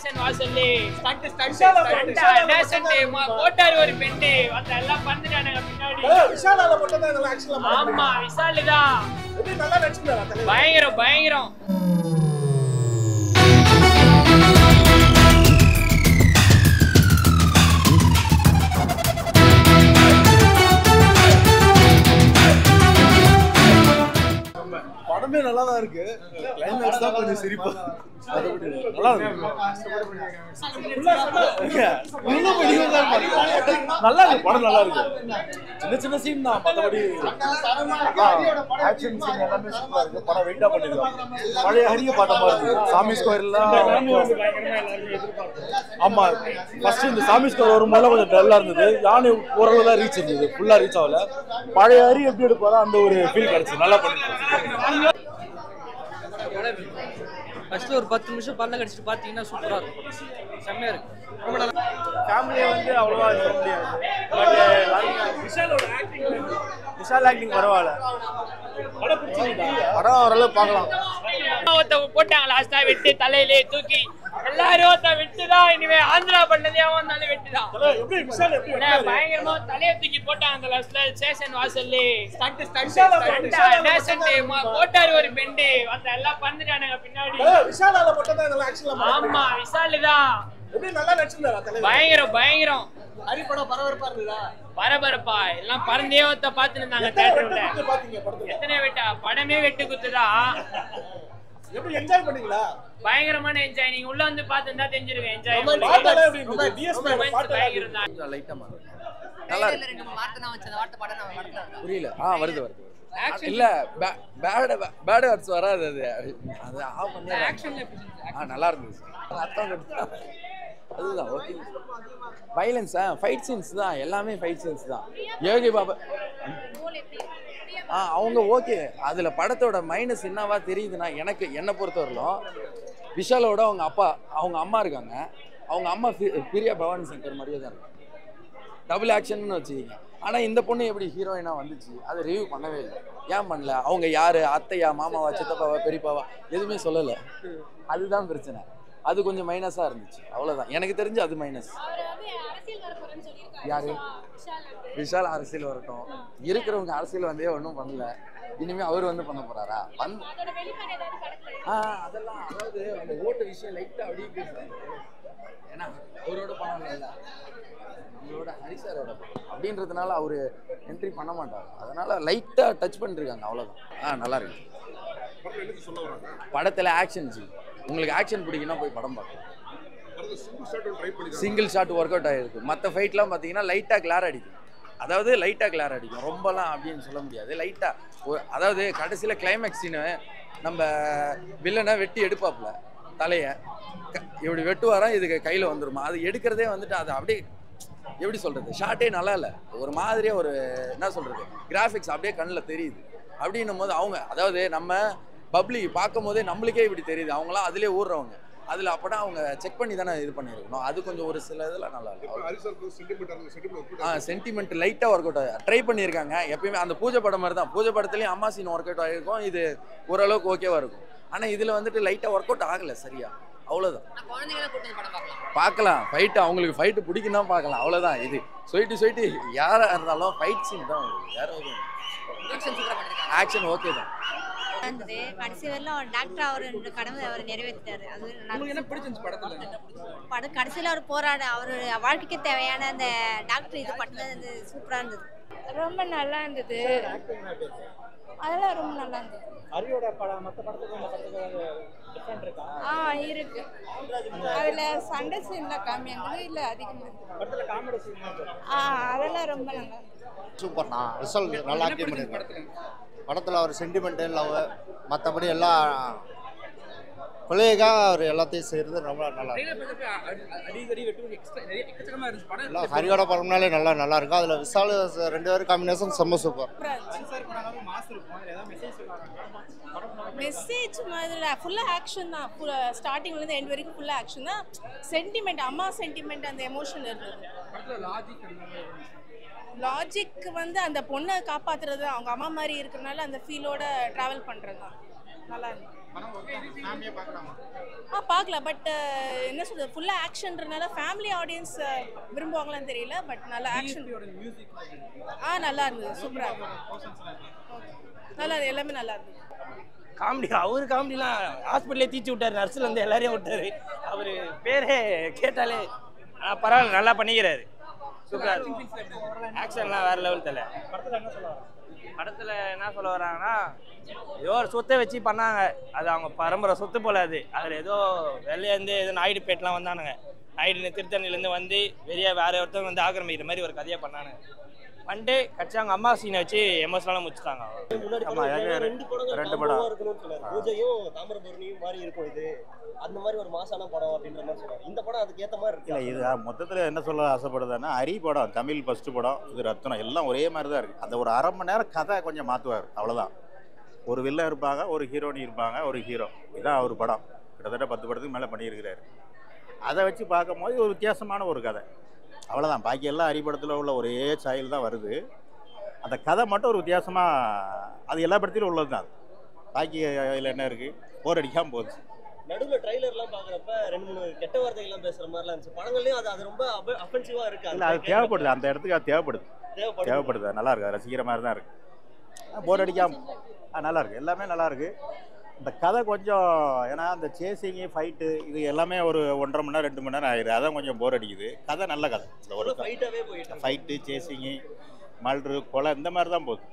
Station வாசல்லே stunt stunt கண்டா, டேசன்ட், மா- போட்டாரு ஒரு பெண்டு அந்த எல்லாம் பறந்துட்டானுங்க பின்னாடி விஷாலால மட்டும் தான் இதெல்லாம் ஆக்சுவலா ஆமா விசாலு தான் எப்படி நல்லா நடிச்சிருந்தாரா தலைவர் பயங்கரம் பயங்கரம் படமே நல்லா தான் இருக்கு கிளைமேக்ஸ் தான் கொஞ்சம் சிரிப்பா மத்தபடி நல்லா இருக்கு இன்னும் வெளியே தான் பாருங்க. நல்லா இருக்கு படம் நல்லா இருக்கு சின்ன சின்ன சீன் தான் மத்தபடி ஆக்ஷன் சீன் எல்லாமே சூப்பரா இருக்கு படம் வெயிட்டா பண்ணிருக்காங்க பழைய ஹரிய பார்த்த மாதிரி இருக்கு சாமி ஸ்கொயர்லாம் ஆமா ஃபர்ஸ்ட் இந்த சாமி ஸ்கொயர் வரும்போது கொஞ்சம் டல்லா இருந்தது யானை ஓரளவு தான் ரீச் இருந்தது ஃபுல்லா ரீச் ஆகல பழைய ஹரி எப்படி எடுப்பாரோ அந்த ஒரு ஃபீல் கிடைச்சு நல்லா பண்ணிருக்காங்க ஃபர்ஸ்ட் ஒரு பத்து நிமிஷம் பல்ல கடிச்சிட்டு பார்த்தீங்கன்னா சூப்பராக இருக்கும் செம்மையாக இருக்கு ரொம்ப நல்லா ஃபேமிலியை வந்து அவ்வளோவா சொல்ல முடியாது பட் விஷாலோட ஆக்டிங் விஷால் ஆக்டிங் பரவாயில்ல படம் ஓரளவு பார்க்கலாம் ஒருத்த போட்டாங்க லாஸ்டா வெட்டு தலையிலே தூக்கி எல்லாரும் ஒருத்த வெட்டுதான் இனிமே ஆந்திரா பண்ணதே வந்தாலும் வெட்டுதான் எப்படி விஷால் எப்படி ஆனா, பயங்கரமா தலையை தூக்கி போட்டாங்க அந்த லாஸ்ட்ல ஸ்டேஷன் வாசல்லே ஸ்டண்ட் ஸ்டண்ட் கண்டா, டேசன்ட், மா- போட்டாரு ஒரு பெண்டு அந்த எல்லாம் பறந்துட்டானுங்க பின்னாடி விஷாலால மட்டும் தான் இதெல்லாம் ஆக்சுவலா ஆமா விசாலு தான் எப்படி நல்லா நடிச்சிருந்தாரா தலைவர் பயங்கரம் பயங்கரம் ஹரி படம் பரபரப்பா இருந்ததா பரபரப்பா எல்லாம் பறந்தே ஒருத்த பாத்துட்டு இருந்தாங்க தேட்டர்ல எப்படி பாத்தீங்க படத்துல எத்தனை வெட்டா படமே வெட்டு குத்துதான் எப்படி என்ஜாய் பண்ணீங்களா பயங்கரமான என்ஜாய் நீங்க உள்ள வந்து பாத்துருந்தா தெரிஞ்சிருவேன் என்ஜாய் பாட்டெல்லாம் எப்படி இருந்தது டிஎஸ்பி பாட்டு பயங்கரம் தான் கொஞ்சம் லைட்டா மாறும் நல்லா இருக்கு ரெண்டு வார்த்தை தான் வச்சு அந்த வார்த்தை படம் நம்ம படத்துல புரியல ஆ வருது வருது இல்ல பேட் பேட் வேர்ட்ஸ் வராது அது அது ஆஃப் பண்ணி ஆ நல்லா இருந்துச்சு அர்த்தம் கட்டு. அதுதான் ஓகே வைலன்ஸ் ஆ ஃபைட் சீன்ஸ் தான் எல்லாமே ஃபைட் சீன்ஸ் தான் யோகி பாபா ஆ அவங்க ஓகே அதுல படத்தோட மைனஸ் என்னவா தெரியுதுன்னா எனக்கு என்னை பொறுத்தவரையிலும் விஷாலோட அவங்க அப்பா அவங்க அம்மா இருக்காங்க அவங்க அம்மா பி- பிரியா பவானி சங்கர் மாதிரியே தான் இருக்கு டபுள் ஆக்ஷன் வச்சுக்கிங்க ஆனா இந்த பொண்ணு எப்படி ஹீரோயினா வந்துச்சு அதை ரிவ்யூ பண்ணவே இல்லை ஏன் பண்ணல அவங்க யாரு அத்தையா மாமாவா சித்தப்பாவா பெரியப்பாவா எதுவுமே சொல்லல அதுதான் பிரச்சனை அது கொஞ்சம் மைனஸா இருந்துச்சு அவ்வளவுதான் எனக்கு தெரிஞ்சு அது மைனஸ் யாரு விஷால் அரசியல் வரட்டும் இருக்கிறவங்க அரசியல் வந்தே ஒன்றும் பண்ணல இனிமே அவர் வந்து பண்ண போறாரா வந்து ஆ அதெல்லாம் அதாவது அந்த ஓட்டு விஷயம் லைட்டா அப்படியே பேசுறாங்க ஏன்னா அவரோட பணம் இல்ல நம்மளோட ஹரிசாரோட படம் அப்படின்றதுனால அவரு என்ட்ரி பண்ண மாட்டார் அதனால லைட்டா டச் பண்ணிருக்காங்க அவ்வளவுதான் ஆ நல்லா இருக்கு படத்துல ஆக்ஷன் சீன் உங்களுக்கு ஆக்ஷன் பிடிக்குன்னா போய் படம் பார்க்கலாம் சிங்கிள் ஷாட் ஒர்க் அவுட் ஆயிருக்கு மற்ற ஃபைட்லாம் பார்த்தீங்கன்னா லைட்டாக கிளார் அடிக்கும் அதாவது லைட்டாக கிளார் அடிக்கும் ரொம்பலாம் அப்படின்னு சொல்ல முடியாது லைட்டாக அதாவது கடைசியில் கிளைமேக்ஸ் சீனு நம்ம வில்லனை வெட்டி எடுப்பாப்புல தலையை க- இப்படி வெட்டுவாராம் இதுக்கு கையில் வந்துருமா அது எடுக்கிறதே வந்துட்டு அது அப்படியே எப்படி சொல்கிறது ஷார்ட்டே நல்லா இல்லை ஒரு மாதிரியே ஒரு என்ன சொல்கிறது கிராஃபிக்ஸ் அப்படியே கண்ணில் தெரியுது அப்படின்னும் போது அவங்க அதாவது நம்ம பப்ளிக் பார்க்கும் போதே நம்மளுக்கே இப்படி தெரியுது அவங்களாம் அதிலே ஊறுறவங்க அதில் அப்போனா அவங்க செக் பண்ணி தானே இது பண்ணியிருக்கணும் அது கொஞ்சம் ஒரு சில இதில் நல்லா இல்லை ஆ சென்டிமெண்ட் லைட்டாக ஒர்க் அவுட் ஆகும் ட்ரை பண்ணியிருக்காங்க எப்பயுமே அந்த பூஜை படம் மாதிரி தான் பூஜை படத்துலேயும் அம்மா சீன் ஒர்க் அவுட் ஆகிருக்கும் இது ஓரளவுக்கு ஓகேவா இருக்கும் ஆனால் இதில் வந்துட்டு லைட்டாக ஒர்க் அவுட் ஆகலை சரியா அவ்வளோதான் நான் குழந்தைகளை கூட்டு வந்து படம் பார்க்கலாம் பார்க்கலாம் ஃபைட்டு அவங்களுக்கு ஃபைட்டு பிடிக்கும் தான் பார்க்கலாம் அவ்வளோதான் இது சொயிட்டு சொயிட்டு யாராக இருந்தாலும் ஃபைட் சீன் தான் உங்களுக்கு வேற எதுவும் ஆக்ஷன் சூப்பரா பண்ணிருக்காங்க ஆக்ஷன் ஓகே தான் இருந்தது கடைசி வரலும் அவர் டாக்டர் அவர் ரெண்டு கடமை அவர் நிறைவேற்றிட்டாரு அது நல்லா உங்களுக்கு என்ன பிடிச்சிருந்துச்சு படத்தில் படம் கடைசியில் அவர் போராட அவர் வாழ்க்கைக்கு தேவையான அந்த டாக்டர் இது பண்ணது வந்து சூப்பராக இருந்தது ரொம்ப நல்லா இருந்தது அதெல்லாம் ரொம்ப நல்லா இருந்தது ஹரியோட படம் மத்த படத்துக்கு இந்த படத்துக்கு டிஃபரெண்ட் இருக்கா ஆ இருக்கு அதுல சண்டை சீன்ல கம்மியா இருந்தது இல்ல அதிகமா இருந்தது படத்துல காமெடி சீன் ஆ அதெல்லாம் ரொம்ப நல்லா இருந்தது சூப்பர்ண்ணா ரிசல்ட் நல்லா ஆக்டிங் பண்ணியிருக்காரு படத்தில் அவர் சென்டிமெண்ட்டு லவ் மற்றபடி எல்லாம் பிள்ளைக்காக அவர் எல்லாத்தையும் செய்கிறது ரொம்ப நல்லா இருக்கு அடிக்கடி வெட்டு எக்ஸ்ட்ரா நிறைய எக்கச்சக்கமாக இருந்துச்சு படம் எல்லாம் ஹரியோட படம்னாலே நல்லா நல்லா இருக்கும் அதில் விசால் ரெண்டு பேரும் காம்பினேஷன் செம்ம சூப்பர் மெசேஜ் மாதிரி ஃபுல்லாக ஆக்ஷன் தான் ஸ்டார்டிங்லேருந்து எண்ட் வரைக்கும் ஃபுல்லாக ஆக்ஷன் தான் சென்டிமெண்ட் அம்மா சென்டிமெண்ட் அந்த எமோஷன் இருந்தது படத்தில் லாஜிக் அந்த மாதிரி இருந்துச்சு லாஜிக் வந்து அந்த பொண்ணை காப்பாத்துறது அவங்க அம்மா மாதிரி இருக்கிறனால அந்த ஃபீலோட ட்ராவல் பண்ணுறது தான் நல்லா இருந்தது ஆ பார்க்கலாம் பட் என்ன சொல்றது ஃபுல்லாக ஆக்ஷன்றனால ஃபேமிலி ஆடியன்ஸ் விரும்புவாங்களான்னு தெரியல பட் நல்ல ஆக்ஷன் ஆ நல்லா இருந்தது சூப்பராக இருந்தது நல்லா இருந்தது எல்லாமே நல்லா இருந்தது காமெடி அவர் காமெடிலாம் ஹாஸ்பிட்டலே தீச்சு விட்டாரு நர்ஸில் இருந்து எல்லாரையும் விட்டாரு அவர் பேரே கேட்டாலே ஆ, பரவாயில்ல நல்லா பண்ணிக்கிறாரு சூப்பராக இருக்கு ஆக்ஷன்லாம் வேற லெவல் தலை படத்துல என்ன சொல்ல வர படத்தில் என்ன சொல்ல வராங்கன்னா ஏதோ ஒரு சொத்தை வச்சு பண்ணாங்க அது அவங்க பரம்பரை சொத்து போல அது அதில் ஏதோ வெளியேருந்து ஏதோ நாயுடு பேட்லாம் வந்தானுங்க நாயுடு திருத்தணிலேருந்து வந்து வெளியே வேற ஒருத்தவங்க வந்து ஆக்கிரமிக்கிற மாதிரி ஒரு கதையை பண்ணானுங்க பண்ணிட்டு கட்சி அவங்க அம்மா சீனை வச்சு எமோஷனலாக முடிச்சுட்டாங்க முன்னாடி ஆமா, படம் ஏங்க, ரெண்டு படங்கள் ரெண்டு காம்போவா படம். இருக்கணும்னு சொன்னாரு. பூஜையும் தாமிரபரணியும் மாதிரி இருக்கும் இது அந்த மாதிரி ஒரு மாசான படம் அப்படின்ற மாதிரி சொன்னாரு இந்த படம் அதுக்கு ஏத்த மாதிரி இல்லை இருக்கு இது மொத்தத்தில் என்ன சொல்ல ஆசைப்படுதுன்னா அரி படம் தமிழ் ஃபஸ்ட்டு படம் இது ரத்னம் எல்லாம் ஒரே மாதிரி தான் இருக்குது அந்த ஒரு அரை மணி நேரம் கதை கொஞ்சம் மாற்றுவார் அவ்வளோதான் ஒரு வில்லன் இருப்பாங்க ஒரு ஹீரோனி இருப்பாங்க ஒரு ஹீரோ இதான் அவர் படம் கிட்டத்தட்ட பத்து படத்துக்கு மேலே பண்ணியிருக்கிறாரு அதை வச்சு பார்க்கும்போது ஒரு வித்தியாசமான ஒரு கதை அவ்வளோதான் பாக்கி எல்லாம் அரி படத்தில் உள்ள ஒரே சாயல் தான் வருது அந்த கதை மட்டும் ஒரு வித்தியாசமாக அது எல்லா படத்திலும் உள்ளது தான் பாக்கி அதில் என்ன இருக்குது போர் அடிக்காமல் போகுது நடுவுல ட்ரைலர் எல்லாம் பாக்குறப்ப ரெண்டு மூணு கெட்ட வார்த்தைகள் எல்லாம் பேசுற மாதிரிலாம் இருந்துச்சு படங்கள்லயும் அது அது ரொம்ப அஃபென்சிவா இருக்கு இல்லை அது தேவைப்படுது அந்த இடத்துக்கு அது தேவைப்படுது தேவைப்படுது தேவைப்படுது அது நல்லா இருக்கு அது ரசிக்கிற மாதிரி தான் இருக்கு போர் அடிக்காம ஆ, நல்லா இருக்கு எல்லாமே நல்லா இருக்கு இந்த கதை கொஞ்சம் ஏன்னா அந்த சேசிங்கு ஃபைட்டு இது எல்லாமே ஒரு ஒன்றரை மணி நேரம் ரெண்டு மணி நேரம் ஆயிடுது அதான் கொஞ்சம் போர் அடிக்குது கதை நல்ல கதை இந்த ஒரு ஃபைட்டாவே போயிட்டு இருக்கு. ஃபைட்டு சேசிங்கு மல்று கொலை இந்த மாதிரி தான் போகுது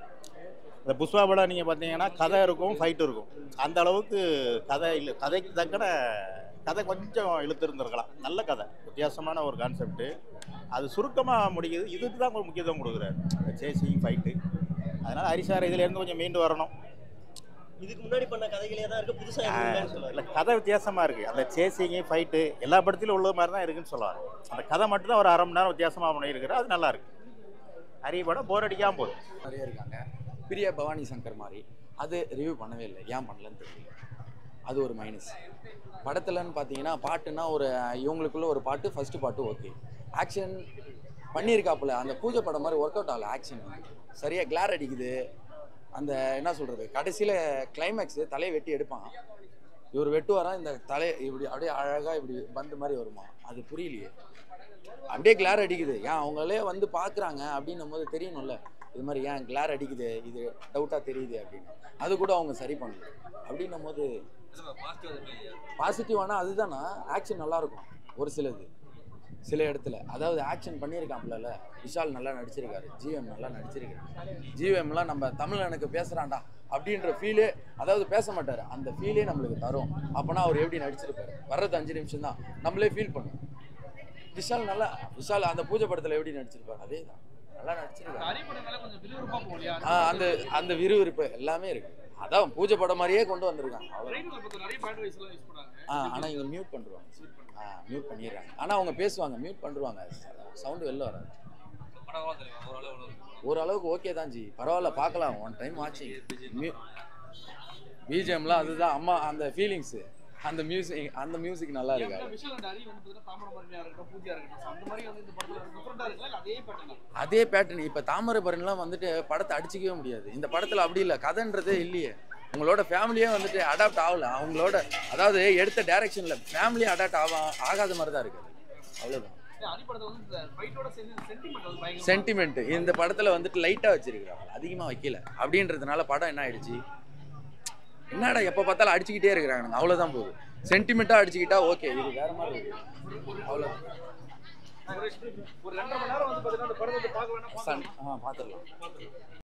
இந்த புஷ்பா படம் நீங்கள் பார்த்தீங்கன்னா கதை இருக்கும் ஃபைட்டு இருக்கும் அந்த அளவுக்கு கதை இல்லை கதைக்கு தக்கன கதை கொஞ்சம் இழுத்திருந்திருக்கலாம் நல்ல கதை வித்தியாசமான ஒரு கான்செப்ட்டு அது சுருக்கமாக முடிக்குது இதுக்கு தான் கொஞ்சம் முக்கியத்துவம் கொடுக்குறாரு இந்த சேசிங் ஃபைட்டு அதனால் ஹரிசார் இதுலேருந்து கொஞ்சம் மீண்டு வரணும் இதுக்கு முன்னாடி பண்ண கதைகளே தான் இருக்கு புதுசா எதுவும் இல்லைன்னு சொல்லுவாரு இல்லை கதை வித்தியாசமாக இருக்குது அந்த சேசிங்கு ஃபைட்டு எல்லா படத்திலும் உள்ள மாதிரி தான் இருக்குன்னு சொல்லுவாங்க அந்த கதை மட்டும் தான் ஒரு அரை மணி நேரம் வித்தியாசமாக பண்ணியிருக்கிறார் அது நல்லா இருக்கு அரிய படம் போர் அடிக்காமல் போகுது நிறைய இருக்காங்க பிரியா பவானி சங்கர் மாதிரி அது ரிவ்யூ பண்ணவே இல்லை ஏன் பண்ணலன்னு தெரியல அது ஒரு மைனஸ் படத்துலன்னு பார்த்தீங்கன்னா பாட்டுனா ஒரு இவங்களுக்குள்ள ஒரு பாட்டு ஃபர்ஸ்ட் பாட்டு ஓகே ஆக்ஷன் பண்ணியிருக்காப்புல அந்த பூஜை படம் மாதிரி ஒர்க் அவுட் ஆகல ஆக்ஷன் சரியாக கிளார் அடிக்குது அந்த என்ன சொல்கிறது கடைசியில் கிளைமேக்ஸு தலையை வெட்டி எடுப்பான் இவர் வெட்டுவாராம் இந்த தலை இப்படி அப்படியே அழகாக இப்படி பந்து மாதிரி வருமா அது புரியலையே அப்படியே கிளார் அடிக்குது ஏன் அவங்களே வந்து பார்க்குறாங்க அப்படின்னும் போது தெரியணும்ல இது மாதிரி ஏன் கிளார் அடிக்குது இது டவுட்டாக தெரியுது அப்படின்னு அது கூட அவங்க சரி பண்ணல அப்படின்னும் போது பாசிட்டிவானா அதுதானா ஆக்ஷன் நல்லா இருக்கும் ஒரு சிலது சில இடத்துல அதாவது ஆக்ஷன் பண்ணியிருக்காப்புல விஷால் நல்லா நடிச்சிருக்காரு ஜிஎம் நல்லா நடிச்சிருக்காரு ஜிஎம்லாம் நம்ம தமிழ் எனக்கு பேசுகிறான்டா அப்படின்ற ஃபீலே அதாவது பேச மாட்டார் அந்த ஃபீலே நம்மளுக்கு தரும் அப்போனா அவர் எப்படி நடிச்சிருப்பாரு வர்றது அஞ்சு நிமிஷம் தான் நம்மளே ஃபீல் பண்ணுவோம் விஷால் நல்லா விஷால் அந்த பூஜை படத்தில் எப்படி நடிச்சிருப்பாரு அதே தான் நல்லா நடிச்சிருக்காரு ஆ அந்த அந்த விறுவிறுப்பு எல்லாமே இருக்கு அதான் பூஜை படம் மாதிரியே கொண்டு வந்திருக்காங்க அவ்வளோ ஆ ஆனால் இவங்க மியூட் பண்ணுவாங்க ஆ மியூட் பண்ணிடுறாங்க ஆனால் அவங்க பேசுவாங்க மியூட் பண்ணுவாங்க சவுண்டு வெளில வராது ஓரளவுக்கு ஓகே தான் ஜி பரவாயில்ல பார்க்கலாம் ஒன் டைம் வாட்சிங் பிஜிஎம்லாம் அதுதான் அம்மா அந்த ஃபீலிங்ஸு அந்த மியூசிக் அந்த மியூசிக் நல்லா இருக்கு அதே பேட்டர்ன் இப்போ தாமிரபரணிலாம் வந்துட்டு படத்தை அடிச்சிக்கவே முடியாது இந்த படத்தில் அப்படி இல்லை கதைன்றதே இல்லையே உங்களோட ஃபேமிலியே வந்துட்டு அடாப்ட் ஆகல அவங்களோட அதாவது எடுத்த டைரக்ஷனில் ஃபேமிலியே அடாப்ட் ஆக ஆகாத மாதிரி தான் இருக்குது அவ்வளோதான் சென்டிமெண்ட் இந்த படத்தில் வந்துட்டு லைட்டாக வச்சிருக்கிறாங்க அதிகமாக வைக்கல அப்படின்றதுனால படம் என்ன ஆயிடுச்சு என்னடா எப்போ பார்த்தாலும் அடிச்சுக்கிட்டே இருக்கிறாங்க அவ்வளோதான் போகுது சென்டிமெண்ட்டாக அடிச்சுக்கிட்டா ஓகே இது வேற மாதிரி இருக்கு அவ்வளோதான் ஒரு ரெண்டரை மணி நேரம் வந்து பாத்தீங்கன்னா அந்த படத்தை பார்க்க வேணா சன் ஆ பார்த்துடலாம்